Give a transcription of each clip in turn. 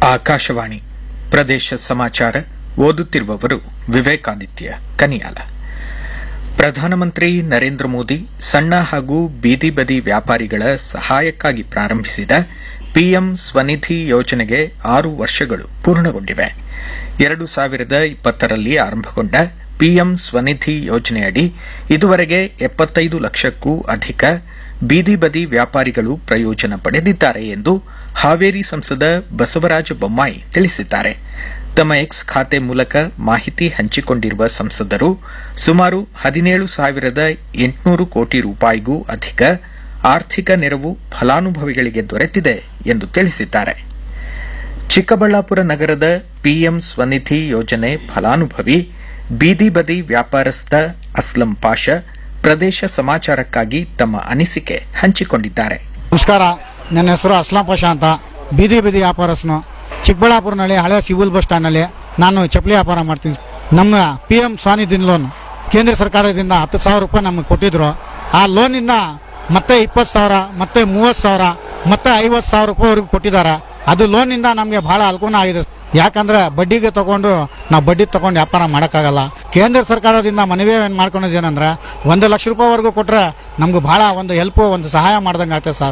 ಆಕಾಶವಾಣಿ ಪ್ರದೇಶ ಸಮಾಚಾರ ಓದುತ್ತಿರುವವರು ವಿವೇಕಾದಿತ್ಯ ಕನಿಯಾಲ ಪ್ರಧಾನಮಂತ್ರಿ ನರೇಂದ್ರ ಮೋದಿ ಸಣ್ಣ ಹಾಗೂ ಬೀದಿ ಬದಿ ವ್ಯಾಪಾರಿಗಳ ಸಹಾಯಕ್ಕಾಗಿ ಪ್ರಾರಂಭಿಸಿದ ಪಿಎಂ ಸ್ವನಿಧಿ ಯೋಜನೆಗೆ ಆರು ವರ್ಷಗಳು ಪೂರ್ಣಗೊಂಡಿವೆ ಎರಡು ಸಾವಿರದ ಇಪ್ಪತ್ತರಲ್ಲಿ ಆರಂಭಗೊಂಡ ಪಿಎಂ ಸ್ವನಿಧಿ ಯೋಜನೆಯಡಿ ಇದುವರೆಗೆ ಎಪ್ಪತ್ತೈದು ಲಕ್ಷಕ್ಕೂ ಅಧಿಕ ಬೀದಿ ಬದಿ ವ್ಯಾಪಾರಿಗಳು ಪ್ರಯೋಜನ ಪಡೆದಿದ್ದಾರೆ ಎಂದು ಹಾವೇರಿ ಸಂಸದ ಬಸವರಾಜ ಬೊಮ್ಮಾಯಿ ತಿಳಿಸಿದ್ದಾರೆ ತಮ್ಮ ಎಕ್ಸ್ ಖಾತೆ ಮೂಲಕ ಮಾಹಿತಿ ಹಂಚಿಕೊಂಡಿರುವ ಸಂಸದರು ಸುಮಾರು ಹದಿನೇಳು ಸಾವಿರದ ಎಂಟುನೂರು ಕೋಟಿ ರೂಪಾಯಿಗೂ ಅಧಿಕ ಆರ್ಥಿಕ ನೆರವು ಫಲಾನುಭವಿಗಳಿಗೆ ದೊರೆತಿದೆ ಎಂದು ತಿಳಿಸಿದ್ದಾರೆ ಚಿಕ್ಕಬಳ್ಳಾಪುರ ನಗರದ ಪಿಎಂ ಸ್ವನಿಧಿ ಯೋಜನೆ ಫಲಾನುಭವಿ ಬೀದಿ ಬದಿ ವ್ಯಾಪಾರಸ್ಥ ಅಸ್ಲಂ ಪಾಷ ಪ್ರದೇಶ ಸಮಾಚಾರಕ್ಕಾಗಿ ತಮ್ಮ ಅನಿಸಿಕೆ ಹಂಚಿಕೊಂಡಿದ್ದಾರೆ ನಮಸ್ಕಾರ ನನ್ನ ಹೆಸರು ಅಸ್ಲಾಂ ಪಾಷಾ ಅಂತ ಬೀದಿ ಬೀದಿ ವ್ಯಾಪಾರಸ್ನು ಚಿಕ್ಕಬಳ್ಳಾಪುರನಲ್ಲಿ ಹಳೆ ಸಿವಿಲ್ ಬಸ್ ಸ್ಟ್ಯಾಂಡ್ನಲ್ಲಿ ನಾನು ಚಪ್ಪಲಿ ವ್ಯಾಪಾರ ಮಾಡ್ತೀನಿ ನಮ್ಮ ಪಿ ಎಂ ಸ್ವಾನಿಧಿ ಲೋನ್ ಕೇಂದ್ರ ಸರ್ಕಾರದಿಂದ ಹತ್ತು ಸಾವಿರ ರೂಪಾಯಿ ನಮಗೆ ಕೊಟ್ಟಿದ್ರು ಆ ಲೋನಿಂದ ಮತ್ತೆ ಇಪ್ಪತ್ತು ಸಾವಿರ ಮತ್ತೆ ಮೂವತ್ತು ಸಾವಿರ ಮತ್ತೆ ಐವತ್ತು ಸಾವಿರ ರೂಪಾಯಿವರೆಗೂ ಕೊಟ್ಟಿದ್ದಾರೆ ಅದು ಲೋನಿಂದ ನಮಗೆ ಬಹಳ ಅನುಕೂಲ ಆಗಿದೆ ಯಾಕಂದ್ರೆ ಬಡ್ಡಿಗೆ ತಗೊಂಡು ನಾವು ಬಡ್ಡಿ ತಗೊಂಡು ವ್ಯಾಪಾರ ಮಾಡೋಕ್ಕಾಗಲ್ಲ ಕೇಂದ್ರ ಸರ್ಕಾರದಿಂದ ಮನವಿ ಏನು ಮಾಡ್ಕೊಂಡಿದ್ದೇನೆಂದ್ರೆ ಒಂದು ಲಕ್ಷ ರೂಪಾಯಿವರೆಗೂ ಕೊಟ್ರೆ ನಮ್ಗೆ ಬಹಳ ಒಂದು ಹೆಲ್ಪ್ ಒಂದು ಸಹಾಯ ಮಾಡ್ದಂಗೆ ಆಗ್ತದೆ ಸರ್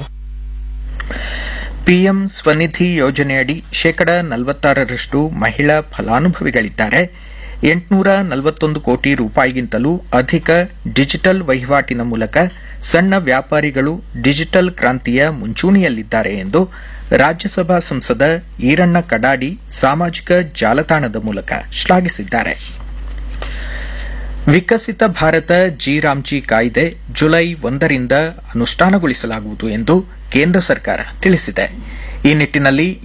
ಪಿಎಂ ಸ್ವನಿಧಿ ಯೋಜನೆಯಡಿ ಶೇಕಡ ನಲವತ್ತಾರರಷ್ಟು ಮಹಿಳಾ ಫಲಾನುಭವಿಗಳಿದ್ದಾರೆ ಎಂಟುನೂರ ನಲವತ್ತೊಂದು ಕೋಟಿ ರೂಪಾಯಿಗಿಂತಲೂ ಅಧಿಕ ಡಿಜಿಟಲ್ ವಹಿವಾಟಿನ ಮೂಲಕ ಸಣ್ಣ ವ್ಯಾಪಾರಿಗಳು ಡಿಜಿಟಲ್ ಕ್ರಾಂತಿಯ ಮುಂಚೂಣಿಯಲ್ಲಿದ್ದಾರೆ ಎಂದು ರಾಜ್ಯಸಭಾ ಸಂಸದ ಈರಣ್ಣ ಕಡಾಡಿ ಸಾಮಾಜಿಕ ಜಾಲತಾಣದ ಮೂಲಕ ಶ್ಲಾಘಿಸಿದ್ದಾರೆ ವಿಕಸಿತ ಭಾರತ ಜಿ ರಾಮ್ಜಿ ಕಾಯ್ದೆ ಜುಲೈ ಒಂದರಿಂದ ಅನುಷ್ಠಾನಗೊಳಿಸಲಾಗುವುದು ಎಂದು ಕೇಂದ್ರ ಸರ್ಕಾರ ತಿಳಿಸಿದೆ ಈ ನಿಟ್ಟಿನಲ್ಲಿ